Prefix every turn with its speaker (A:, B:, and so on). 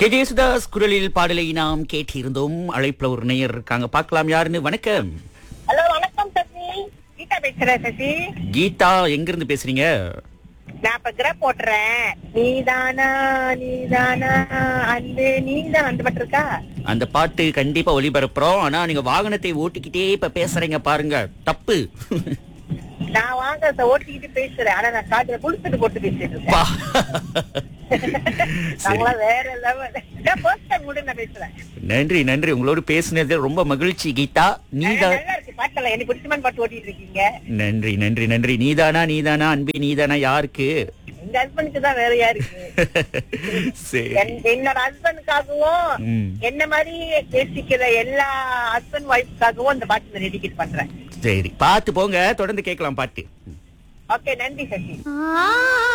A: K Yesudas குரலில் பாடலை நாம் கேட்டிருந்தோம் அழைப்புல ஒரு நேயர் இருக்காங்க பார்க்கலாம் யாருன்னு வணக்கம்
B: ஹலோ வணக்கம் சசி கீதா பேசுறேன் சசி
A: கீதா எங்க இருந்து பேசுறீங்க
B: நான் இப்ப கிரப் போட்டுறேன் நீதானா நீதானா அன்பு நீதான் அந்த மட்டும் இருக்கா
A: அந்த பாட்டு கண்டிப்பா ஒளிபரப்புறோம் ஆனா நீங்க வாகனத்தை ஓட்டிக்கிட்டே இப்ப பேசுறீங்க பாருங்க தப்பு
B: நான் வாங்க ஓட்டிக்கிட்டு பேசுறேன் ஆனா நான் காட்டுல குளிச்சுட்டு போட்டு பேசிட்டு இருக்கேன்
A: பா.
B: நாங்களாம் வேற லெவல் ஃபர்ஸ்ட் டைம் கூட நான் பேசுறேன்
A: நன்றி நன்றி உங்களோட பேசுனது ரொம்ப மகிழ்ச்சி கீதா நீதான்
B: நல்லா இருக்கு பாட்டெல்லாம் எனக்கு பிடிச்சமான பாட்டு ஓட்டிட்டு இருக்கீங்க
A: நன்றி நன்றி நன்றி நீதானா நீதானா அன்பே நீதானா யாருக்கு
B: எங்க ஹஸ்பண்டுக்கு தான் வேற யாருக்கு
A: சரி
B: என்- என்னோட ஹஸ்பண்டுக்காகவும்
A: ம்.
B: என்ன மாதிரி பேசிக்கிற எல்லா ஹஸ்பண்ட் ஒய்ஃப்காகவும் இந்த பாட்டு டெடிகேட் பண்றேன்
A: சரி பார்த்து போங்க தொடர்ந்து கேட்கலாம் பாட்டு
B: ஓகே நன்றி சசி